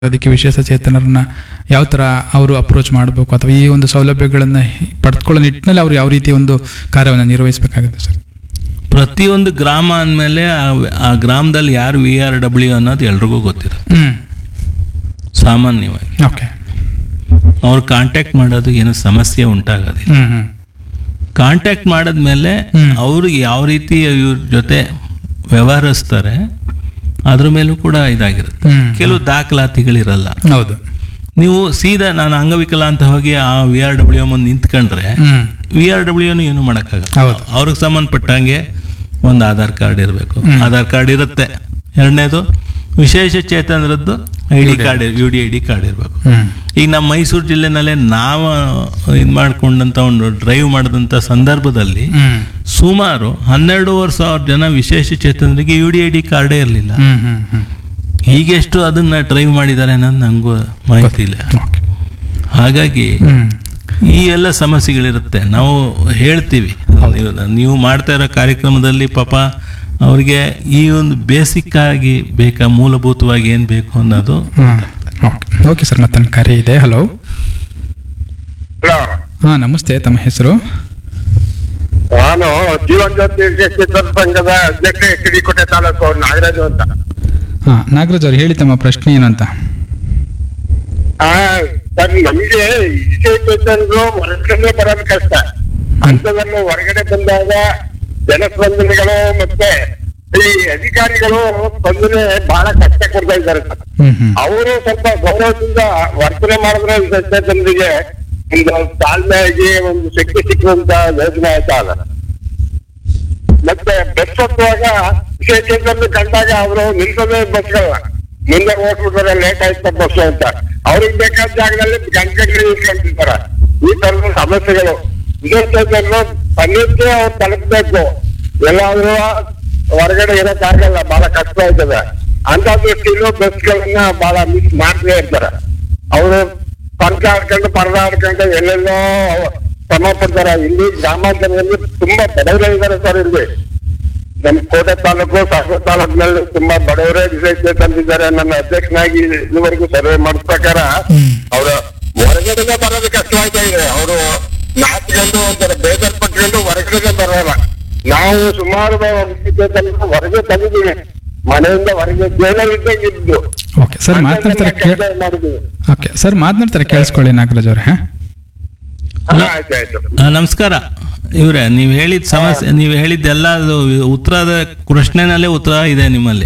ಅದಕ್ಕೆ ವಿಶೇಷ ಚೇತನರನ್ನ ಯಾವ ತರ ಅವರು ಅಪ್ರೋಚ್ ಮಾಡಬೇಕು ಅಥವಾ ಈ ಒಂದು ಸೌಲಭ್ಯಗಳನ್ನ ಪಡೆದುಕೊಳ್ಳೋ ನಿಟ್ಟಿನಲ್ಲಿ ಅವರು ಯಾವ ರೀತಿ ಒಂದು ಕಾರ್ಯವನ್ನು ನಿರ್ವಹಿಸಬೇಕಾಗುತ್ತೆ ಸರ್ ಪ್ರತಿಯೊಂದು ಗ್ರಾಮ ಅಂದಮೇಲೆ ಆ ಗ್ರಾಮದಲ್ಲಿ ಯಾರು ವಿ ಆರ್ ಡಬ್ಲ್ಯೂ ಅನ್ನೋದು ಎಲ್ರಿಗೂ ಗೊತ್ತಿರುತ್ತೆ ಹ್ಮ್ ಸಾಮಾನ್ಯವಾಗಿ ಓಕೆ ಅವ್ರು ಕಾಂಟ್ಯಾಕ್ಟ್ ಮಾಡೋದು ಏನು ಸಮಸ್ಯೆ ಉಂಟಾಗೋದಿಲ್ಲ ಹ್ಮ್ ಹ್ಮ್ ಕಾಂಟ್ಯಾಕ್ಟ್ ಮಾಡಿದ್ಮೇಲೆ ಹ್ಮ್. ಅವರು ಯಾವ ರೀತಿ ಇವ್ರ ಜೊತೆ ವ್ಯವಹರಿಸ್ತಾರೆ ಅದ್ರ ಮೇಲೂ ಕೂಡ ಇದಾಗಿರುತ್ತೆ ಹ್ಮ್ ಕೆಲವು ದಾಖಲಾತಿಗಳಿರಲ್ಲ ಹೌದು ನೀವು ಸೀದಾ ನಾನು ಅಂಗವಿಕಲ ಅಂತ ಹೋಗಿ ಆ ವಿ ಆರ್ ಡಬ್ಲ್ಯೂ ಮುಂದೆ ನಿಂತ್ಕೊಂಡ್ರೆ ಹ್ಮ್ ವಿ ಆರ್ ಡಬ್ಲ್ಯೂನು ಏನು ಮಾಡೋಕ್ಕಾಗಲ್ಲ ಹೌದು. ಅವ್ರಿಗೆ ಸಂಬಂಧಪಟ್ಟಂಗೆ ಒಂದು ಆಧಾರ್ ಕಾರ್ಡ್ ಇರಬೇಕು ಆಧಾರ್ ಕಾರ್ಡ್ ಇರುತ್ತೆ ಎರಡನೇದು ವಿಶೇಷ ಚೇತನರದ್ದು I D card U D I D card ಇರಬೇಕು ಹ್ಮ್ ಈಗ ನಮ್ಮ ಮೈಸೂರು ಜಿಲ್ಲೆನಲ್ಲೇ ನಾವು ಇದು ಮಾಡ್ಕೊಂಡಂತ ಒಂದು ಡ್ರೈವ್ ಮಾಡಿದಂಥ ಸಂದರ್ಭದಲ್ಲಿ ಹ್ಮ್ ಸುಮಾರು ಹನ್ನೆರಡೂವರೆ ಸಾವಿರ ಜನ ವಿಶೇಷ ಚೇತನರಿಗೆ ಯು ಡಿ ಐ ಡಿ ಕಾರ್ಡೇ ಇರಲಿಲ್ಲ ಹ್ಮ್ ಹ್ಮ್ ಹ್ಮ್ ಈಗೆಷ್ಟು ಅದನ್ನ ಡ್ರೈವ್ ಮಾಡಿದ್ದಾರೆ ಅನ್ನೋದು ನಂಗೂ ಮಾಹಿತಿ ಇಲ್ಲ ಓಕೆ ಹಾಗಾಗಿ ಹ್ಮ್ ಈ ಎಲ್ಲ ಸಮಸ್ಯೆಗಳಿರುತ್ತೆ ನಾವು ಹೇಳ್ತೀವಿ ನೀವು ನೀವು ಮಾಡ್ತಾ ಇರೋ ಕಾರ್ಯಕ್ರಮದಲ್ಲಿ ಪಾಪ ಅವ್ರಿಗೆ ಈ ಒಂದು ಬೇಸಿಕ್ ಆಗಿ ಬೇಕಾ ಮೂಲಭೂತವಾಗಿ ಏನು ಬೇಕು ಅನ್ನೋದು ಹ್ಮ್ ಓಕೆ ಓಕೆ ಸರ್ ಮತ್ತೊಂದು ಕರೆ ಇದೆ ಹಲೋ ಹಲೋ ಹಾಂ ನಮಸ್ತೆ ತಮ್ಮ ಹೆಸರು ನಾನು ಜೀವನ್ ಜ್ಯೋತಿ ಚಿತ್ರ ಸಂಘದ ಅಧ್ಯಕ್ಷ ಎಚ್ ಡಿ ಕೋಟೆ ತಾಲೂಕು ನಾಗರಾಜು ಅಂತ ಹಾಂ ನಾಗರಾಜ್ ಅವ್ರು ಹೇಳಿ ತಮ್ಮ ಪ್ರಶ್ನೆ ಏನು ಅಂತ ಆ, ಸರ್ ನಮಗೆ ವಿಶೇಷರು ಹೊರಗಡೆ ಬರೋದು ಕಷ್ಟ ಅಂಥದನ್ನು ಹೊರಗಡೆ ಬಂದಾಗ ಜನಸ್ಪಂದನೆಗಳು ಮತ್ತೆ ಈ ಅಧಿಕಾರಿಗಳು ಸ್ಪಂದನೆ ಬಹಳ ಕಷ್ಟ ಕೊಡ್ತಾ ಇದ್ದಾರೆ ಸರ್ ಹ್ಮ್ ಹ್ಮ್ ಅವರು ಸ್ವಲ್ಪ ಗೌರವದಿಂದ ವರ್ತನೆ ಮಾಡಿದ್ರೆ ಜನರಿಗೆ ಒಂದು ತಾಳ್ಮೆಯಾಗಿ ಒಂದು ಶಕ್ತಿ ಸಿಕ್ಕುವಂತ ಯೋಜನೆ ಆಯ್ತಾ ಅಲ್ಲ ಮತ್ತೆ ಬಸ್ ಹತ್ತುವಾಗ ವಿಶೇಷದಲ್ಲಿ ಕಂಡಾಗ ಅವರು ನಿಲ್ಸೋದೇ ಬಸ್ಗಳನ್ನ ಮುಂದೆ ಹೋಗ್ಬಿಟ್ರೆ ಲೇಟ್ ಆಯ್ತಾ ಬಸ್ ಅಂತ ಅವ್ರಿಗೆ ಬೇಕಾದ ಜಾಗದಲ್ಲಿ ಗಂಟೆಗಳು ನಿಲ್ಕೊಂಡಿರ್ತಾರೆ ಈ ತರದ ಸಮಸ್ಯೆಗಳು ವಿಶೇಷರು ತನ್ನಕ್ಕೆ ಅವ್ರು ತಲುಪಬೇಕು ಎಲ್ಲಾದ್ರೂ ಹೊರಗಡೆ ಇರೋಕ್ಕಾಗಲ್ಲ ಬಹಳ ಕಷ್ಟ ಆಯ್ತದೆ ಅಂತ ದೃಷ್ಟಿಲೂ ಬಸ್ಗಳನ್ನ ಬಹಳ ಮಿಸ್ ಮಾಡ್ತೇ ಇರ್ತಾರೆ ಅವರು ಪರದಾಡ್ಕೊಂಡು ಪರದಾಡ್ಕೊಂಡು ಎಲ್ಲೆಲ್ಲೋ ಶ್ರಮ ಪಡ್ತಾರೆ ಇಲ್ಲಿ ಗ್ರಾಮಾಂತರದಲ್ಲಿ ತುಂಬಾ ಬಡವರೇ ಇದ್ದಾರೆ ಸರ್ ಇಲ್ಲಿ ನಮ್ಮ ಕೋಟೆ ತಾಲೂಕು ಸಾಗರ ತಾಲೂಕಿನಲ್ಲಿ ತುಂಬಾ ಬಡವರೇ ವಿಶೇಷ ತಂದಿದ್ದಾರೆ ನನ್ನ ಅಧ್ಯಕ್ಷನಾಗಿ ಇದುವರೆಗೂ ಸರ್ವೆ ಮಾಡಿದ ಪ್ರಕಾರ ಅವರು ಹೊರಗಡೆಗೆ ಬರೋದು ಕಷ್ಟವಾಗ್ತಾ ಇದೆ ಅವರು ನಾಚ್ಕೊಂಡು ಒಂಥರ ಬೇಜಾರ್ ಪಟ್ಕೊಂಡು ಹೊರಗಡೆಗೆ ಬರೋಲ್ಲ ನಾವು ಸುಮಾರು ವಿಶೇಷದಲ್ಲಿ ಹೊರಗೆ ತಂದಿದ್ದೀವಿ ಮನೆಯಿಂದ ಹೊರಗೆ ಜೈಲಲ್ಲಿದ್ದಂಗೆ ಇದ್ದು ಓಕೆ ಸರ್ ಮಾತನಾಡ್ತಾರೆ ಕೇ ಕೆಲಸ ಮಾಡಿದ್ದೀವಿ ಓಕೆ ಸರ್ ಮಾತನಾಡ್ತಾರೆ ಕೇಳಿಸ್ಕೊಳ್ಳಿ ನಾಗರಾಜ್ ಅವ್ರೆ ಹಾಂ ಹಾ, ಆಯ್ತು ಆಯ್ತು ಆ, ನಮಸ್ಕಾರ ಇವ್ರೆ ನೀವು ಹೇಳಿದ ಸಮಸ್ಯೆ ನೀವು ಹೇಳಿದ್ದೆಲ್ಲ ಅದು ಉತ್ತರದ ಪ್ರಶ್ನೆನಲ್ಲೇ ಉತ್ತರ ಇದೆ ನಿಮ್ಮಲ್ಲಿ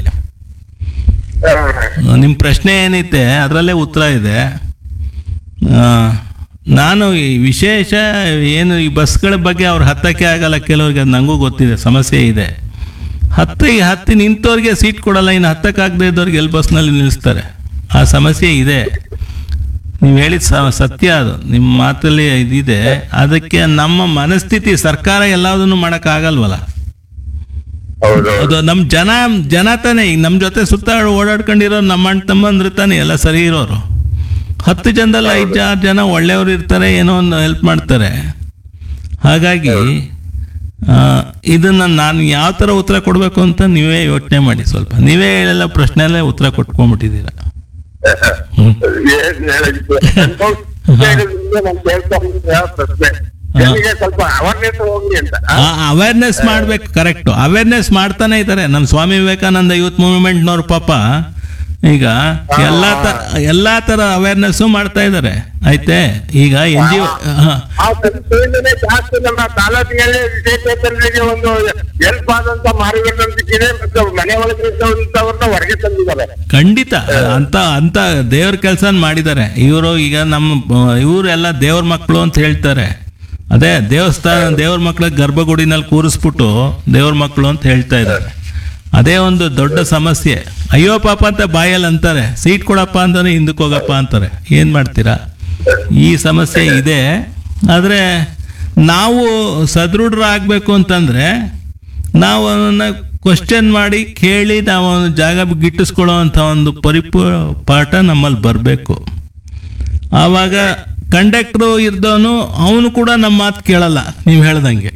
ಹಾ. ನಿಮ್ಮ ಪ್ರಶ್ನೆ ಏನೈತೆ ಅದರಲ್ಲೇ ಉತ್ತರ ಇದೆ ಆ, ನಾನು ಈ ವಿಶೇಷ ಏನು ಈ ಬಸ್ಗಳ ಬಗ್ಗೆ ಅವ್ರು ಹತ್ತಕ್ಕೆ ಆಗಲ್ಲ ಕೆಲವ್ರಿಗೆ ಅದು ನನಗೂ ಗೊತ್ತಿದೆ ಸಮಸ್ಯೆ ಇದೆ ಹತ್ತಿ ಹತ್ತಿ ನಿಂತವ್ರಿಗೆ ಸೀಟ್ ಕೊಡಲ್ಲ ಇನ್ನು ಹತ್ತಕ್ಕಾಗದೇ ಇದ್ದವ್ರಿಗೆ ಎಲ್ಲಿ ಬಸ್ನಲ್ಲಿ ನಿಲ್ಲಿಸ್ತಾರೆ ಆ ಸಮಸ್ಯೆ ಇದೆ ನೀವು ಹೇಳಿದ ಸ- ಸತ್ಯ ಅದು ನಿಮ್ಮ ಮಾತಲ್ಲಿ ಇದಿದೆ ಅದಕ್ಕೆ ನಮ್ಮ ಮನಸ್ಥಿತಿ ಸರ್ಕಾರ ಎಲ್ಲದನ್ನು ಮಾಡೋಕ್ಕಾಗಲ್ವಲ್ಲ ಹೌದು ಅದು ನಮ್ಮ ಜನ ಜನ ತಾನೇ ಈಗ ನಮ್ಮ ಜೊತೆ ಸುತ್ತ ಓಡಾಡ್ಕೊಂಡಿರೋ ನಮ್ಮ ಅಣ್ಣ ತಮ್ಮಂದ್ರೆ ತಾನೇ ಎಲ್ಲ ಸರಿ ಇರೋರು ಹತ್ತು ಜನದಲ್ಲಿ ಐದು ಆರು ಜನ ಒಳ್ಳೆಯವರು ಇರ್ತಾರೆ ಏನೋ ಒಂದು ಹೆಲ್ಪ್ ಮಾಡ್ತಾರೆ ಹಾಗಾಗಿ ಆ, ಇದನ್ನ ನಾನು ಯಾವ ಥರ ಉತ್ತರ ಕೊಡಬೇಕು ಅಂತ ನೀವೇ ಯೋಚನೆ ಮಾಡಿ ಸ್ವಲ್ಪ ನೀವೇ ಹೇಳೆಲ್ಲ ಪ್ರಶ್ನೆಯಲ್ಲೇ ಉತ್ತರ ಕೊಟ್ಕೊಂಡ್ಬಿಟ್ಟಿದ್ದೀರ ಹ್ಮ್. ಏನ್ ಹೇಳಿದ್ದು? ಹೇಳಿದ್ರಿಂದ ನಾನ್ ಕೇಳ್ತಾ ಇದ್ದೆ ಆ ಪ್ರಶ್ನೆ ಜನರಿಗೆ ಸ್ವಲ್ಪ ಅವೇರ್ನೆಸ್ ಹೋಗ್ಲಿ ಅಂತ ಅವೇರ್ನೆಸ್ ಮಾಡ್ಬೇಕು ಕರೆಕ್ಟ್ ಅವೇರ್ನೆಸ್ ಮಾಡ್ತಾನೆ ಇದ್ದಾರೆ ನಮ್ಮ ಸ್ವಾಮಿ ವಿವೇಕಾನಂದ ಯೂತ್ ಮೂವ್ಮೆಂಟ್ನವ್ರ ಪಾಪ ಈಗ ಎಲ್ಲಾ ತರ ಎಲ್ಲಾ ತರ ಅವೇರ್ನೆಸ್ ಮಾಡ್ತಾ ಇದ್ದಾರೆ ಆಯ್ತೆ ಈಗ ಎನ್ ಜಿ ಆ ಸಂಸ್ಥೆಯಿಂದಲೇ ಜಾಸ್ತಿ ನಮ್ಮ ತಾಲೂಕಿನಲ್ಲಿ ವಿಶೇಷರಿಗೆ ಒಂದು ಹೆಲ್ಪ್ ಆದಂತ ಮಾರುಕಟ್ಟೆ ಸಿಕ್ಕಿದೆ ಮತ್ತು ಮನೆ ಒಳಗೆ ಇದ್ದವ್ರನ್ನ ಹೊರಗೆ ತಂದಿದ್ದಾರೆ ಖಂಡಿತ ಅಂತ ಅಂತ ದೇವ್ರ ಕೆಲಸ ಮಾಡಿದ್ದಾರೆ ಇವರು ಈಗ ನಮ್ಮ ಇವರೆಲ್ಲ ದೇವ್ರ ಮಕ್ಕಳು ಅಂತ ಹೇಳ್ತಾರೆ ಅದೇ ದೇವಸ್ಥಾನ ದೇವ್ರ ಮಕ್ಕಳ ಗರ್ಭಗುಡಿನಲ್ಲಿ ಕೂರಿಸ್ಬಿಟ್ಟು ದೇವ್ರ ಮಕ್ಕಳು ಅಂತ ಹೇಳ್ತಾ ಇದ್ದಾರೆ ಅದೇ ಒಂದು ದೊಡ್ಡ ಸಮಸ್ಯೆ ಅಯ್ಯೋ ಪಾಪ ಅಂತ ಬಾಯಲ್ಲಿ ಅಂತಾರೆ ಸೀಟ್ ಕೊಡಪ್ಪ ಅಂತಾನೆ ಹಿಂದಕ್ಕೆ ಹೋಗಪ್ಪ ಅಂತಾರೆ ಏನು ಮಾಡ್ತೀರಾ ಈ ಸಮಸ್ಯೆ ಇದೆ ಆದರೆ ನಾವು ಸದೃಢರಾಗಬೇಕು ಅಂತಂದರೆ ನಾವು ಅವನ್ನ ಕ್ವಶನ್ ಮಾಡಿ ಕೇಳಿ ನಾವು ಅವನ ಜಾಗ ಗಿಟ್ಟಿಸ್ಕೊಳ್ಳೋ ಅಂಥ ಒಂದು ಪರಿಪೂ ಪಾಠ ನಮ್ಮಲ್ಲಿ ಬರಬೇಕು ಆವಾಗ ಕಂಡಕ್ಟ್ರು ಇರ್ದವನು ಅವನು ಕೂಡ ನಮ್ಮ ಮಾತು ಕೇಳಲ್ಲ ನೀವು ಹೇಳ್ದಂಗೆ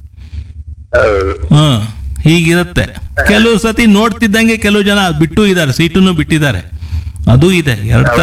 ಹಾಂ ಹೀಗಿರುತ್ತೆ ಕೆಲವು ಸತಿ ನೋಡ್ತಿದ್ದಂಗೆ ಕೆಲವು ಜನ ಬಿಟ್ಟು ಇದ್ದಾರೆ ಸೀಟನ್ನು ಬಿಟ್ಟಿದ್ದಾರೆ ಅದು ಇದೆ ಎರಡ್